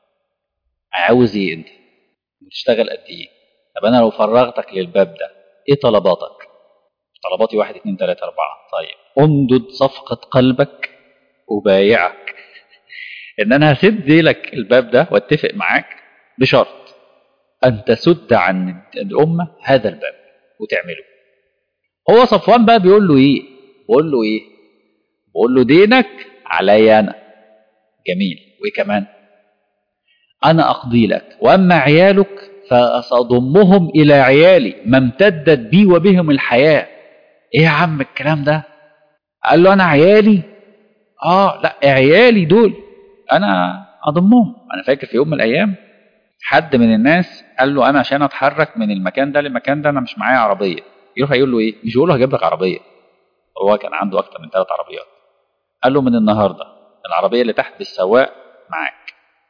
عاوز ايه انت بتشتغل قد ايه طب انا لو فرغتك للباب ده ايه طلباتك طلباتي واحد اتنين تلاتة اربعة طيب امدد صفقة قلبك وبايعك ان انا هسد لك الباب ده واتفق معاك بشرط ان تسد عن الامة هذا الباب وتعمله هو صفوان بقى بيقول له ايه بيقول له ايه بيقول له دينك عليا انا جميل وايه كمان انا اقضي لك واما عيالك فساضمهم الى عيالي ما امتدت بي وبهم الحياه ايه يا عم الكلام ده قال له انا عيالي اه لا عيالي دول انا اضمهم انا فاكر في يوم من الايام حد من الناس قال له انا عشان اتحرك من المكان ده للمكان ده انا مش معايا عربيه يروح يقول له ايه مش يقول له هجيب لك عربيه هو كان عنده اكتر من ثلاث عربيات قال له من النهارده العربيه اللي تحت بالسواق معاك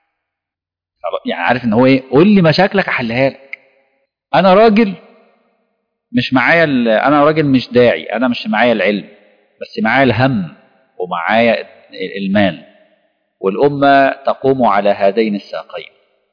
يعني عارف ان هو ايه قول لي مشاكلك احلها لك انا راجل مش معايا انا راجل مش داعي انا مش معايا العلم بس معايا الهم ومعايا المال والامه تقوم على هذين الساقين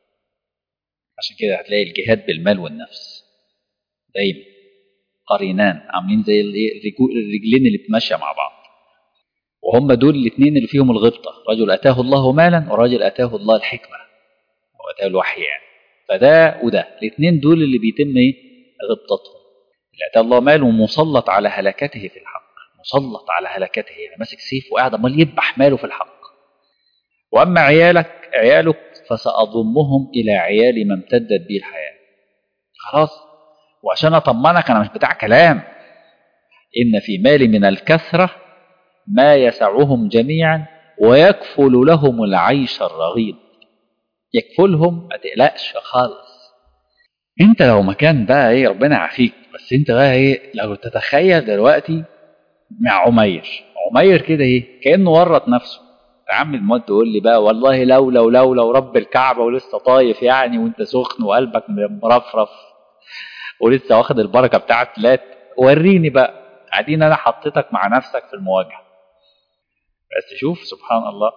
عشان كده هتلاقي الجهاد بالمال والنفس دايما قرينان عاملين زي الرجلين اللي بتمشى مع بعض وهم دول الاثنين اللي فيهم الغبطه رجل اتاه الله مالا ورجل اتاه الله الحكمه واتاه الوحي يعني فده وده الاثنين دول اللي بيتم ايه غبطتهم اللي اتاه الله مال ومسلط على هلكته في الحق مسلط على هلكته يعني ماسك سيف وقاعد امال يذبح ماله في الحق واما عيالك عيالك فساضمهم الى عيال ما امتدت به الحياه خلاص وعشان اطمنك انا مش بتاع كلام ان في مالي من الكثره ما يسعهم جميعا ويكفل لهم العيش الرغيد يكفلهم ما تقلقش خالص انت لو مكان بقى ايه ربنا يعافيك بس انت بقى ايه لو تتخيل دلوقتي مع عمير عمير كده ايه كانه ورط نفسه يا عم الموت تقول لي بقى والله لو لو لو لو رب الكعبه ولسه طايف يعني وانت سخن وقلبك مرفرف ولسه واخد البركه بتاعت لا وريني بقى قاعدين انا حطيتك مع نفسك في المواجهه بس شوف سبحان الله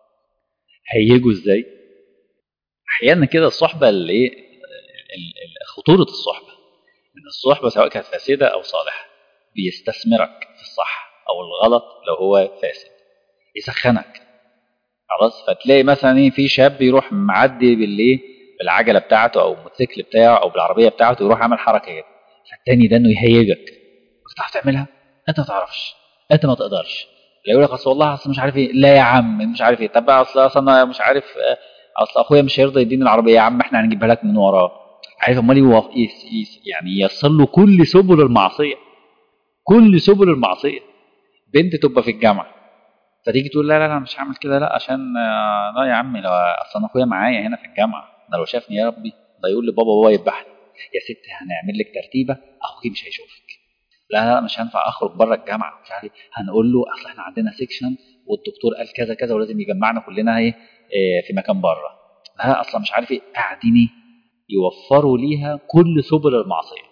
هيجوا ازاي احيانا كده الصحبه اللي ايه خطوره الصحبه ان الصحبه سواء كانت فاسده او صالحه بيستثمرك في الصح او الغلط لو هو فاسد يسخنك خلاص فتلاقي مثلا ايه في شاب يروح معدي بالايه بالعجله بتاعته او الموتوسيكل بتاعه او بالعربيه بتاعته يروح عامل حركه كده فالتاني ده انه يهيجك تعرف تعملها انت ما تعرفش انت ما تقدرش لا يقول لك اصل والله اصل مش عارف ايه لا يا عم مش عارف ايه طب اصل اصل انا مش عارف اصل اخويا مش هيرضى يديني العربيه يا عم احنا هنجيبها لك من وراه عارف امال يوف... يعني يصل له كل سبل المعصيه كل سبل المعصيه بنت تبقى في الجامعه فتيجي تقول لا لا لا مش هعمل كده لا عشان لا يا عمي لو اصل انا اخويا معايا هنا في الجامعه ده لو شافني يا ربي ده يقول لي بابا بابا يذبحني يا ست هنعمل لك ترتيبه اخوكي مش هيشوفك لا لا مش هينفع اخرج بره الجامعه مش عارف هنقول له اصل احنا عندنا سيكشن والدكتور قال كذا كذا ولازم يجمعنا كلنا ايه في مكان بره لا اصلا مش عارف ايه قاعدين يوفروا ليها كل سبل المعصيه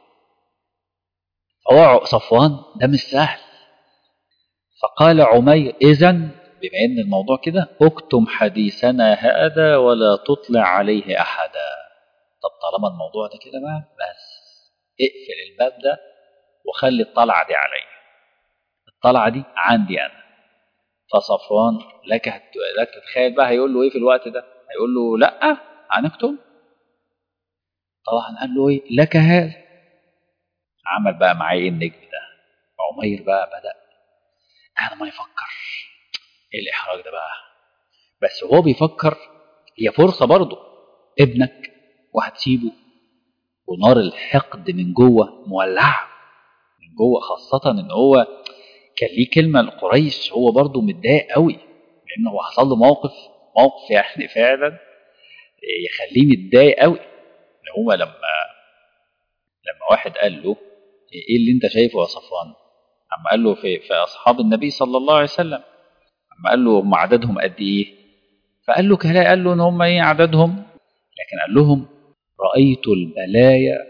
فهو صفوان ده مش سهل فقال عمير اذا بما ان الموضوع كده اكتم حديثنا هذا ولا تطلع عليه احدا طب طالما الموضوع ده كده بقى بس اقفل الباب ده وخلي الطلعه دي عليا الطلعه دي عندي انا فصفوان لك هت... لك تتخيل بقى هيقول له ايه في الوقت ده هيقول له لا هنكتم طبعا قال له ايه لك هذا عمل بقى معايا ايه النجم ده عمير بقى بدا انا ما يفكر ايه الاحراج ده بقى بس وهو بيفكر هي فرصه برضه ابنك وهتسيبه ونار الحقد من جوه مولعه من جوه خاصه ان هو كان ليه كلمه لقريش هو برضه متضايق قوي لان هو حصل له موقف موقف يعني فعلا يخليه متضايق قوي ان هو لما لما واحد قال له ايه اللي انت شايفه يا صفوان اما قال له في, في اصحاب النبي صلى الله عليه وسلم اما قال له هم عددهم قد ايه فقال له كلا قال له ان هم ايه عددهم لكن قال لهم رايت البلايا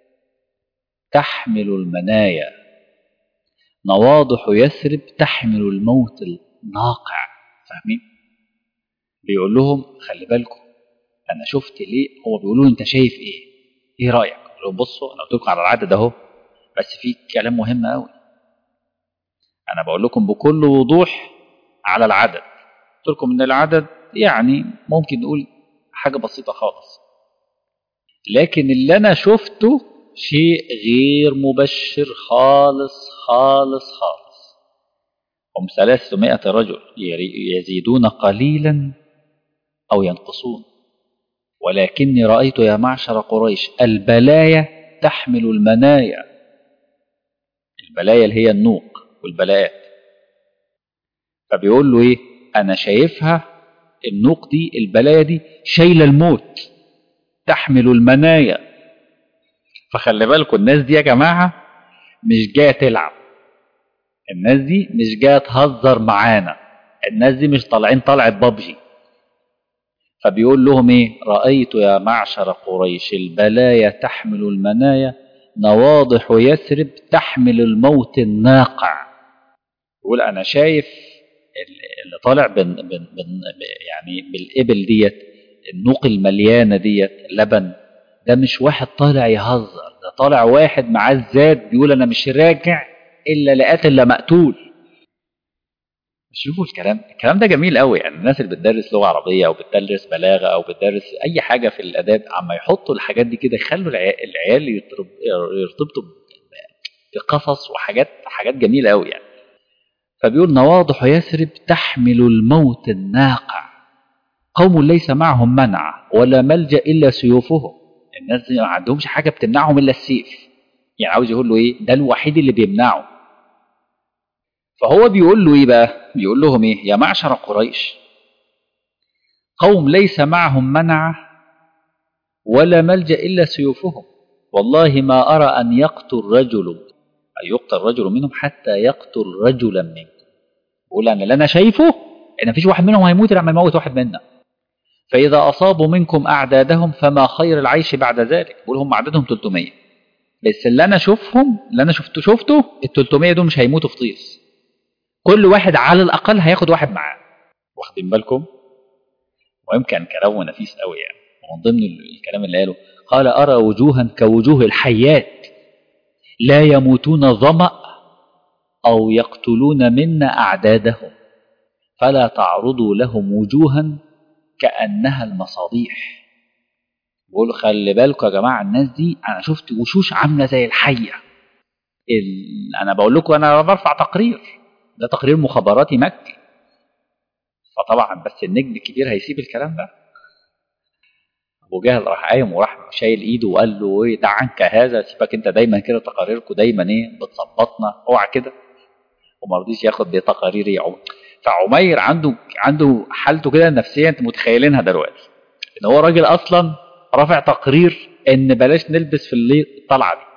تحمل المنايا نواضح يثرب تحمل الموت الناقع فاهمين بيقول لهم خلي بالكم انا شفت ليه هو بيقولوا انت شايف ايه ايه رايك لو بصوا انا قلت لكم على العدد اهو بس في كلام مهم قوي انا بقول لكم بكل وضوح على العدد قلت لكم ان العدد يعني ممكن نقول حاجه بسيطه خالص لكن اللي انا شفته شيء غير مبشر خالص خالص خالص هم ثلاثمائة رجل يزيدون قليلا أو ينقصون ولكني رأيت يا معشر قريش البلايا تحمل المنايا البلايا اللي هي النوق والبلاءات فبيقول له ايه انا شايفها النوق دي البلايا دي شايله الموت تحمل المنايا فخلي بالكم الناس دي يا جماعه مش جايه تلعب الناس دي مش جايه تهزر معانا الناس دي مش طالعين طلعه بابجي فبيقول لهم ايه رايت يا معشر قريش البلايا تحمل المنايا نواضح يثرب تحمل الموت الناقع يقول انا شايف اللي طالع بن بن بن يعني بالابل ديت النوق المليانه ديت لبن ده مش واحد طالع يهزر ده طالع واحد معاه الزاد بيقول انا مش راجع الا لقات الا مقتول شوفوا الكلام الكلام ده جميل قوي يعني الناس اللي بتدرس لغه عربيه او بتدرس بلاغه او بتدرس اي حاجه في الاداب عما يحطوا الحاجات دي كده يخلوا العيال يرتبطوا بقصص وحاجات حاجات جميله قوي يعني فبيقول نواضح يثرب تحمل الموت الناقع قوم ليس معهم منع ولا ملجا الا سيوفهم الناس دي ما عندهمش حاجه بتمنعهم الا السيف يعني عاوز يقول له ايه ده الوحيد اللي بيمنعه فهو بيقول له ايه بقى بيقول لهم ايه يا معشر قريش قوم ليس معهم منع ولا ملجا الا سيوفهم والله ما ارى ان يقتل رجل أن يقتل رجل منهم حتى يقتل رجلا منكم بيقول انا اللي انا شايفه ان مفيش واحد منهم هيموت لما يموت واحد منا فاذا اصابوا منكم اعدادهم فما خير العيش بعد ذلك بيقول هم عددهم 300 بس اللي انا اشوفهم اللي انا شفته شفته ال 300 دول مش هيموتوا في طيس كل واحد على الاقل هياخد واحد معاه واخدين بالكم ويمكن كلامه نفيس قوي يعني ومن ضمن الكلام اللي قاله قال ارى وجوها كوجوه الحيات لا يموتون ظمأ أو يقتلون منا أعدادهم فلا تعرضوا لهم وجوها كأنها المصابيح بقول خلي بالكم يا جماعة الناس دي أنا شفت وشوش عاملة زي الحية ال... أنا بقول لكم أنا برفع تقرير ده تقرير مخابراتي مكي فطبعا بس النجم الكبير هيسيب الكلام ده ابو جهل راح قايم وراح شايل ايده وقال له ايه دع عنك هذا سيبك انت دايما كده تقاريركم دايما ايه بتظبطنا اوعى كده وما رضيش ياخد بتقارير يعوم فعمير عنده عنده حالته كده النفسيه انت متخيلينها دلوقتي ان هو راجل اصلا رافع تقرير ان بلاش نلبس في الليل الطلعه دي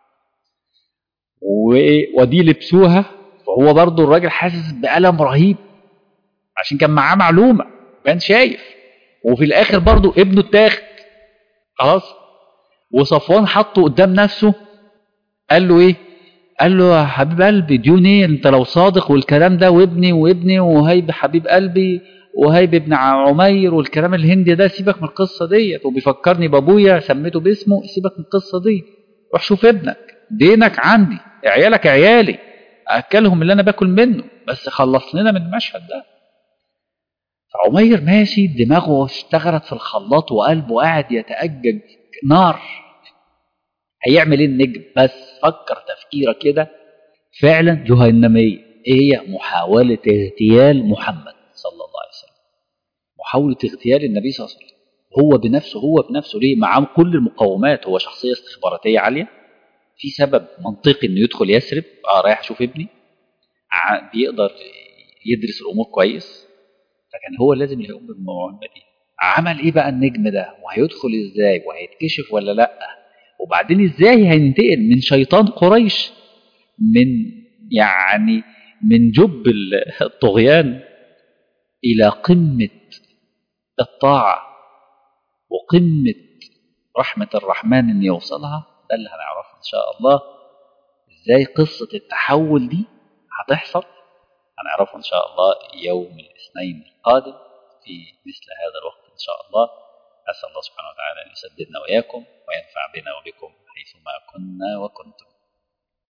ودي لبسوها فهو برضه الراجل حاسس بألم رهيب عشان كان معاه معلومه كان شايف وفي الاخر برضه ابنه اتاخد خلاص وصفوان حطه قدام نفسه قال له ايه قال له يا حبيب قلبي ديون ايه انت لو صادق والكلام ده وابني وابني وهيب حبيب قلبي وهيب ابن عمير والكلام الهندي ده سيبك من القصه ديت وبيفكرني بابويا سميته باسمه سيبك من القصه دي روح شوف ابنك دينك عندي عيالك عيالي اكلهم اللي انا باكل منه بس خلص لنا من المشهد ده فعمير ماشي دماغه اشتغلت في الخلاط وقلبه قاعد يتأجج نار هيعمل ايه النجم بس فكر تفكيره كده فعلا جهنمية ايه هي محاولة اغتيال محمد صلى الله عليه وسلم محاولة اغتيال النبي صلى الله عليه وسلم هو بنفسه هو بنفسه ليه معاه كل المقومات هو شخصية استخباراتية عالية في سبب منطقي انه يدخل يسرب اه رايح اشوف ابني بيقدر يدرس الامور كويس فكان هو لازم يقوم بالمهمه دي عمل ايه بقى النجم ده وهيدخل ازاي وهيتكشف ولا لا وبعدين ازاي هينتقل من شيطان قريش من يعني من جب الطغيان الى قمه الطاعه وقمه رحمه الرحمن ان يوصلها ده اللي هنعرفه ان شاء الله ازاي قصه التحول دي هتحصل هنعرفه إن شاء الله يوم الاثنين القادم في مثل هذا الوقت إن شاء الله أسأل الله سبحانه وتعالى أن يسددنا وإياكم وينفع بنا وبكم حيثما كنا وكنتم